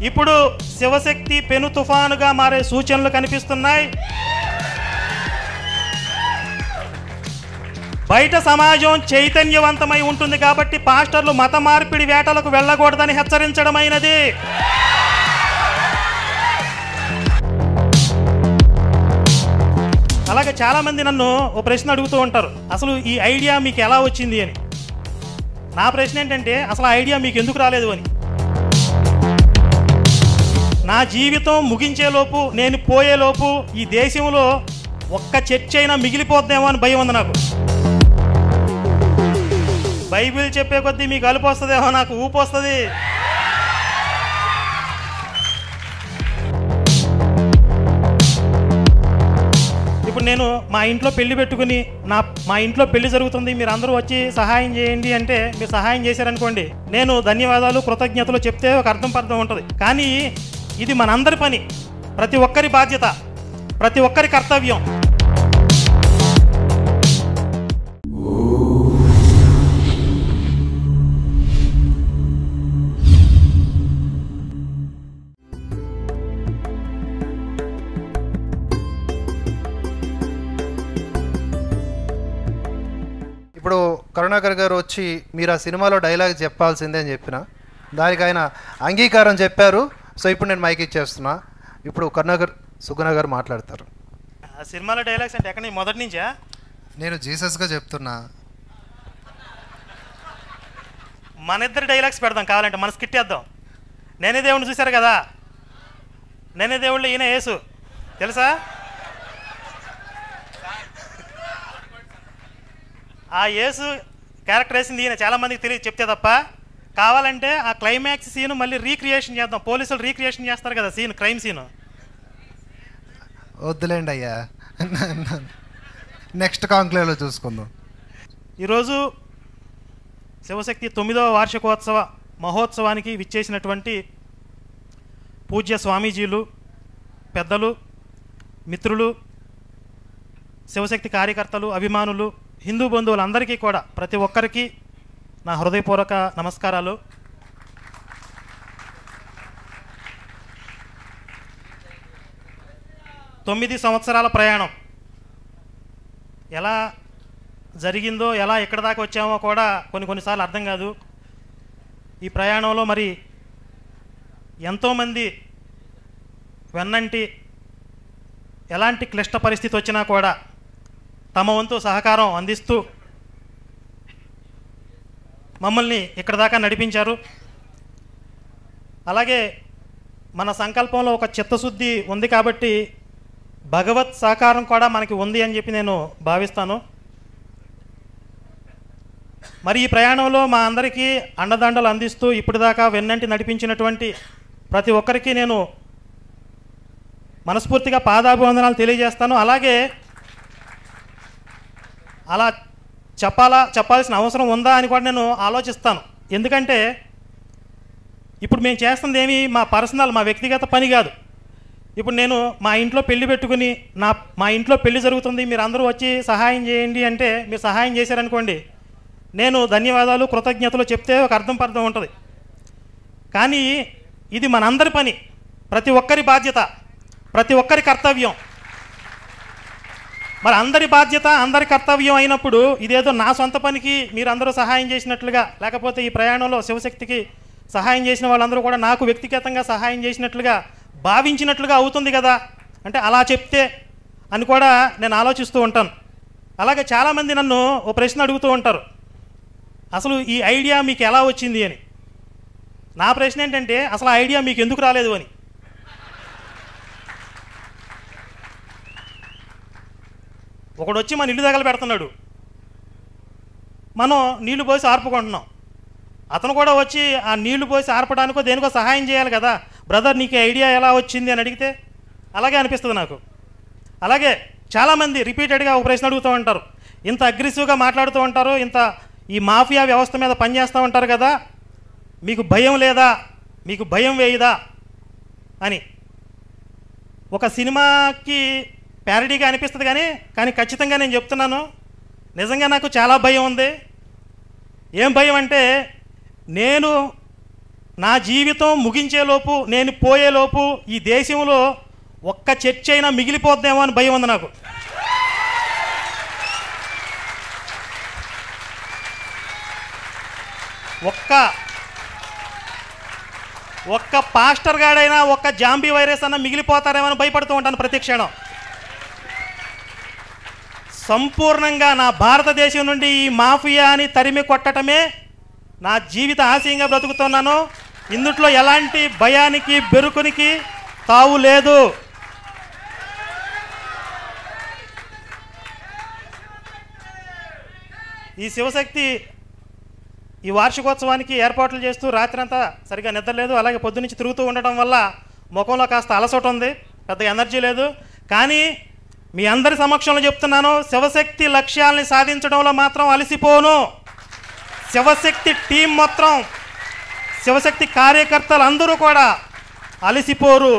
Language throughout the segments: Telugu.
ఇప్పుడు శివశక్తి పెను తుఫానుగా మారే సూచనలు కనిపిస్తున్నాయి బయట సమాజం చైతన్యవంతమై ఉంటుంది కాబట్టి పాస్టర్లు మత మార్పిడి వేటలకు వెళ్ళకూడదని హెచ్చరించడమైనది అలాగే చాలామంది నన్ను ఓ ప్రశ్న అడుగుతూ ఉంటారు అసలు ఈ ఐడియా మీకు ఎలా వచ్చింది అని నా ప్రశ్న ఏంటంటే అసలు ఆ ఐడియా మీకు ఎందుకు రాలేదు అని నా జీవితం ముగించేలోపు నేను పోయేలోపు ఈ దేశంలో ఒక్క చర్చ అయినా మిగిలిపోద్దేమో అని భయం ఉంది నాకు బైబిల్ చెప్పే కొద్దీ మీకు అలుపు వస్తుందేమో నాకు ఊపు వస్తుంది ఇప్పుడు నేను మా ఇంట్లో పెళ్లి పెట్టుకుని నా మా ఇంట్లో పెళ్లి జరుగుతుంది మీరు అందరూ వచ్చి సహాయం చేయండి అంటే మీరు సహాయం చేశారనుకోండి నేను ధన్యవాదాలు కృతజ్ఞతలు చెప్తే ఒక అర్థం పర్థం ఉంటుంది కానీ ఇది మనందరి పని ప్రతి ఒక్కరి బాధ్యత ప్రతి ఒక్కరి కర్తవ్యం ఇప్పుడు కరుణాకర్ గారు వచ్చి మీరు ఆ సినిమాలో డైలాగ్ చెప్పాల్సిందే అని చెప్పిన దానికి ఆయన అంగీకారం చెప్పారు సో ఇప్పుడు నేను మైక్ ఇచ్చేస్తున్నా ఇప్పుడు కరుణాకర్ సుగుణ గారు మాట్లాడతారు ఆ సినిమాలో డైలాగ్స్ అంటే ఎక్కడ మొదటి నుంచా నేను జీసస్గా చెప్తున్నా మన ఇద్దరు డైలాగ్స్ పెడదాం కావాలంటే మన స్కిట్ వేద్దాం నేనే దేవుడిని చూశారు కదా నేనే దేవుళ్ళు ఈయన యేసు తెలుసా ఆ యేసు క్యారెక్టర్ వేసింది ఈయన చాలామందికి తెలియదు చెప్తే తప్ప కావాలంటే ఆ క్లైమాక్స్ సీన్ మళ్ళీ రీక్రియేషన్ చేద్దాం పోలీసులు రీక్రియేషన్ చేస్తారు కదా సీన్ క్రైమ్ సీన్ వద్దులేండి అయ్యా నెక్స్ట్ కాంక్లేవ్లో చూసుకుందాం ఈరోజు శివశక్తి తొమ్మిదవ వార్షికోత్సవ మహోత్సవానికి విచ్చేసినటువంటి పూజ్య స్వామీజీలు పెద్దలు మిత్రులు శివశక్తి కార్యకర్తలు అభిమానులు హిందూ బంధువులందరికీ కూడా ప్రతి ఒక్కరికి నా హృదయపూర్వక నమస్కారాలు తొమ్మిది సంవత్సరాల ప్రయాణం ఎలా జరిగిందో ఎలా ఎక్కడ దాకా వచ్చామో కూడా కొన్ని కొన్నిసార్లు అర్థం కాదు ఈ ప్రయాణంలో మరి ఎంతోమంది వెన్నంటి ఎలాంటి క్లిష్ట పరిస్థితి వచ్చినా కూడా తమ వంతు సహకారం అందిస్తూ మమ్మల్ని ఇక్కడ దాకా నడిపించారు అలాగే మన సంకల్పంలో ఒక చిత్తశుద్ధి ఉంది కాబట్టి భగవత్ సహకారం కూడా మనకి ఉంది అని చెప్పి నేను భావిస్తాను మరి ఈ ప్రయాణంలో మా అందరికీ అండదండలు అందిస్తూ ఇప్పటిదాకా వెన్నంటి నడిపించినటువంటి ప్రతి ఒక్కరికి నేను మనస్ఫూర్తిగా పాదాభివందనాలు తెలియజేస్తాను అలాగే అలా చెప్పాలా చెప్పాల్సిన అవసరం ఉందా అని కూడా నేను ఆలోచిస్తాను ఎందుకంటే ఇప్పుడు మేము చేస్తుంది ఏమి మా పర్సనల్ మా వ్యక్తిగత పని కాదు ఇప్పుడు నేను మా ఇంట్లో పెళ్లి పెట్టుకుని నా మా ఇంట్లో పెళ్లి జరుగుతుంది మీరు అందరూ వచ్చి సహాయం చేయండి అంటే మీరు సహాయం చేశారనుకోండి నేను ధన్యవాదాలు కృతజ్ఞతలు చెప్తే ఒక అర్థం పర్థం ఉంటుంది కానీ ఇది మనందరి పని ప్రతి ఒక్కరి బాధ్యత ప్రతి ఒక్కరి కర్తవ్యం మరి అందరి బాధ్యత అందరి కర్తవ్యం అయినప్పుడు ఇదేదో నా సొంత పనికి మీరు అందరూ సహాయం చేసినట్లుగా లేకపోతే ఈ ప్రయాణంలో శివశక్తికి సహాయం చేసిన వాళ్ళందరూ కూడా నాకు వ్యక్తిగతంగా సహాయం చేసినట్లుగా భావించినట్లుగా అవుతుంది కదా అంటే అలా చెప్తే అని కూడా నేను ఆలోచిస్తూ ఉంటాను అలాగే చాలామంది నన్ను ఓ ప్రశ్న అడుగుతూ ఉంటారు అసలు ఈ ఐడియా మీకు ఎలా వచ్చింది అని నా ప్రశ్న ఏంటంటే అసలు ఆ ఐడియా మీకు ఎందుకు రాలేదు అని ఒకడు వచ్చి మన ఇల్లు దగ్గర పెడుతున్నాడు మనం నీళ్లు పోసి ఆర్పుకుంటున్నాం అతను కూడా వచ్చి ఆ నీళ్లు పోసి ఆర్పడానికో దేనికో సహాయం చేయాలి కదా బ్రదర్ నీకు ఐడియా ఎలా వచ్చింది అని అడిగితే అలాగే అనిపిస్తుంది నాకు అలాగే చాలామంది రిపీటెడ్గా ఒక ప్రశ్న అడుగుతూ ఉంటారు ఇంత అగ్రెసివ్గా మాట్లాడుతూ ఉంటారు ఇంత ఈ మాఫియా వ్యవస్థ మీద పనిచేస్తూ ఉంటారు కదా మీకు భయం లేదా మీకు భయం వేయదా అని ఒక సినిమాకి ప్యారడీగా అనిపిస్తుంది కానీ కానీ ఖచ్చితంగా నేను చెప్తున్నాను నిజంగా నాకు చాలా భయం ఉంది ఏం భయం అంటే నేను నా జీవితం ముగించేలోపు నేను పోయేలోపు ఈ దేశంలో ఒక్క చర్చ అయినా మిగిలిపోద్దేమో అని భయం ఉంది నాకు ఒక్క ఒక్క పాస్టర్ గాడైనా ఒక్క జాంబీ వైరస్ అన్న మిగిలిపోతారేమో అని భయపడుతూ ఉంటాను ప్రతి క్షణం సంపూర్ణంగా నా భారతదేశం నుండి ఈ మాఫియాని తరిమి కొట్టటమే నా జీవిత ఆశయంగా బ్రతుకుతున్నాను ఇందుట్లో ఎలాంటి భయానికి బెరుకునికి తావు లేదు ఈ శివశక్తి ఈ వార్షికోత్సవానికి ఏర్పాట్లు చేస్తూ రాత్రంతా సరిగా నిద్రలేదు అలాగే పొద్దునుంచి తిరుగుతూ ఉండటం వల్ల ముఖంలో కాస్త అలసట ఉంది పెద్దగా ఎనర్జీ లేదు కానీ మీ అందరి సమక్షంలో చెప్తున్నాను శివశక్తి లక్ష్యాల్ని సాధించడంలో మాత్రం అలసిపోను శివశక్తి టీం మొత్తం శివశక్తి కార్యకర్తలు అందరూ కూడా అలసిపోరు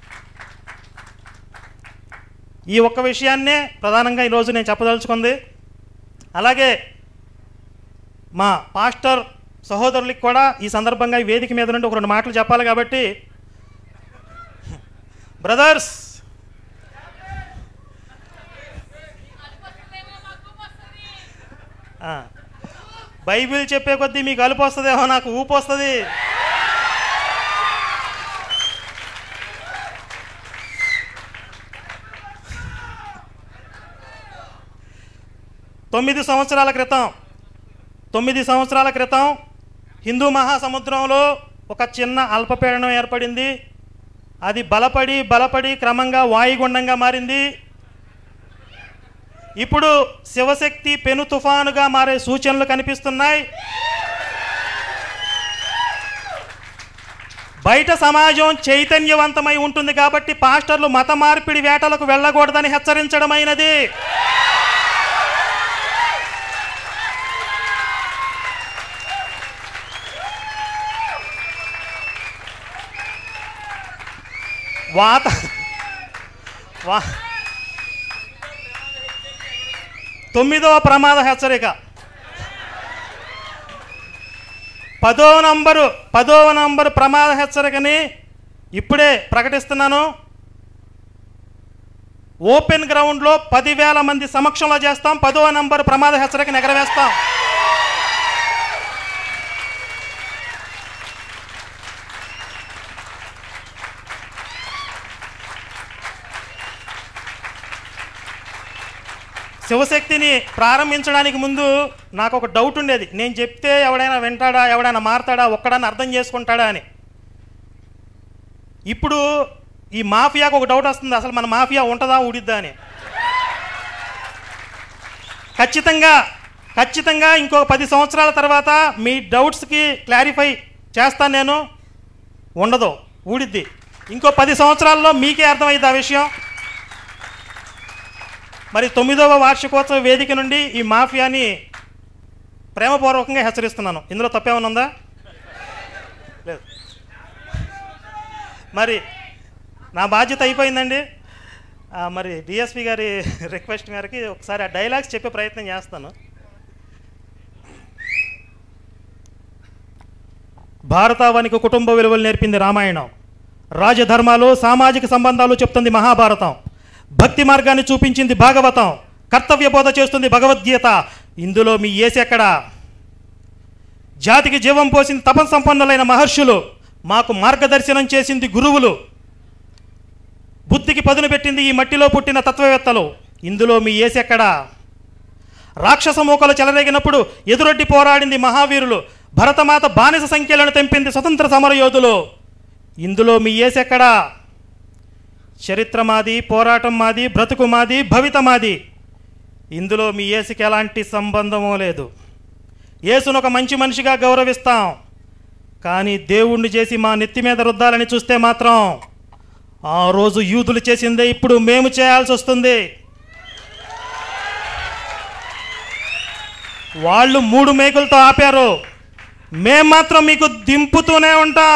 ఈ ఒక్క విషయాన్నే ప్రధానంగా ఈరోజు నేను చెప్పదలుచుకుంది అలాగే మా పాస్టర్ సహోదరులకి కూడా ఈ సందర్భంగా ఈ వేదిక మీద నుండి ఒక రెండు మాటలు చెప్పాలి కాబట్టి బ్రదర్స్ ఆ, బైబిల్ చెప్పే కొద్దీ మీకు అలుపు వస్తుందేమో నాకు ఊపు వస్తుంది తొమ్మిది సంవత్సరాల క్రితం తొమ్మిది సంవత్సరాల క్రితం హిందూ మహాసముద్రంలో ఒక చిన్న అల్పపీడనం ఏర్పడింది అది బలపడి బలపడి క్రమంగా వాయుగుండంగా మారింది ఇప్పుడు శివశక్తి పెను తుఫానుగా మారే సూచనలు కనిపిస్తున్నాయి బయట సమాజం చైతన్యవంతమై ఉంటుంది కాబట్టి పాస్టర్లు మత మార్పిడి వేటలకు వెళ్ళకూడదని హెచ్చరించడమైనది వాత వా తొమ్మిదవ ప్రమాద హెచ్చరిక పదో నంబరు పదవ నంబరు ప్రమాద హెచ్చరికని ఇప్పుడే ప్రకటిస్తున్నాను ఓపెన్ గ్రౌండ్లో పదివేల మంది సమక్షంలో చేస్తాం పదవ నంబరు ప్రమాద హెచ్చరికని ఎగరవేస్తాం శివశక్తిని ప్రారంభించడానికి ముందు నాకు ఒక డౌట్ ఉండేది నేను చెప్తే ఎవడైనా వింటాడా ఎవడైనా మారతాడా ఒక్కడన్నా అర్థం చేసుకుంటాడా అని ఇప్పుడు ఈ మాఫియాకు ఒక డౌట్ వస్తుంది అసలు మన మాఫియా ఉంటుందా ఉడిద్దా అని ఖచ్చితంగా ఖచ్చితంగా ఇంకో పది సంవత్సరాల తర్వాత మీ డౌట్స్కి క్లారిఫై చేస్తాను నేను ఉండదు ఊడిద్ది ఇంకో పది సంవత్సరాల్లో మీకే అర్థమైంది ఆ విషయం మరి తొమ్మిదవ వార్షికోత్సవ వేదిక నుండి ఈ మాఫియాని ప్రేమపూర్వకంగా హెచ్చరిస్తున్నాను ఇందులో తప్పేమైనా ఉందా లేదు మరి నా బాధ్యత అయిపోయిందండి ఆ, మరి డిఎస్పి గారి రిక్వెస్ట్ మేరకి ఒకసారి ఆ డైలాగ్స్ చెప్పే ప్రయత్నం చేస్తాను భారతావానికి కుటుంబ విలువలు నేర్పింది రామాయణం రాజధర్మాలు సామాజిక సంబంధాలు చెప్తుంది మహాభారతం భక్తి మార్గాన్ని చూపించింది భాగవతం కర్తవ్య బోధ చేస్తుంది భగవద్గీత ఇందులో మీ ఏసెక్కడా జాతికి జీవం పోసింది తపన సంపన్నులైన మహర్షులు మాకు మార్గదర్శనం చేసింది గురువులు బుద్ధికి పదును పెట్టింది ఈ మట్టిలో పుట్టిన తత్వవేత్తలు ఇందులో మీ ఏసెక్కడా రాక్షస మూకలు చెలరేగినప్పుడు ఎదురొడ్డి పోరాడింది మహావీరులు భరతమాత బానిస సంఖ్యలను తెంపింది స్వతంత్ర సమరయోధులు ఇందులో మీ ఏసెక్కడా చరిత్ర మాది పోరాటం మాది బ్రతుకు మాది భవిత మాది ఇందులో మీ ఏసుకి ఎలాంటి సంబంధమూ లేదు యేసును ఒక మంచి మనిషిగా గౌరవిస్తాం కానీ దేవుణ్ణి చేసి మా నెత్తి మీద రుద్దాలని చూస్తే మాత్రం ఆ రోజు యూదులు చేసిందే ఇప్పుడు మేము చేయాల్సి వస్తుంది వాళ్ళు మూడు మేకులతో ఆపారు మేం మాత్రం మీకు దింపుతూనే ఉంటాం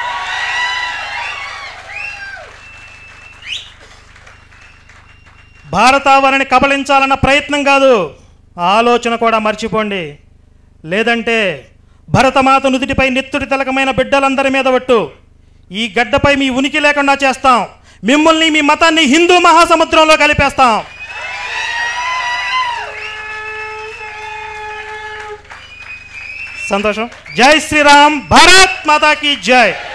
భారతావరిని కబళించాలన్న ప్రయత్నం కాదు ఆలోచన కూడా మర్చిపోండి లేదంటే భరతమాత నుదుటిపై నెత్తుడి తిలకమైన బిడ్డలందరి మీద ఒట్టు ఈ గడ్డపై మీ ఉనికి లేకుండా చేస్తాం మిమ్మల్ని మీ మతాన్ని హిందూ మహాసముద్రంలో కలిపేస్తాం సంతోషం జై శ్రీరామ్ భారత్ మాతాకి జై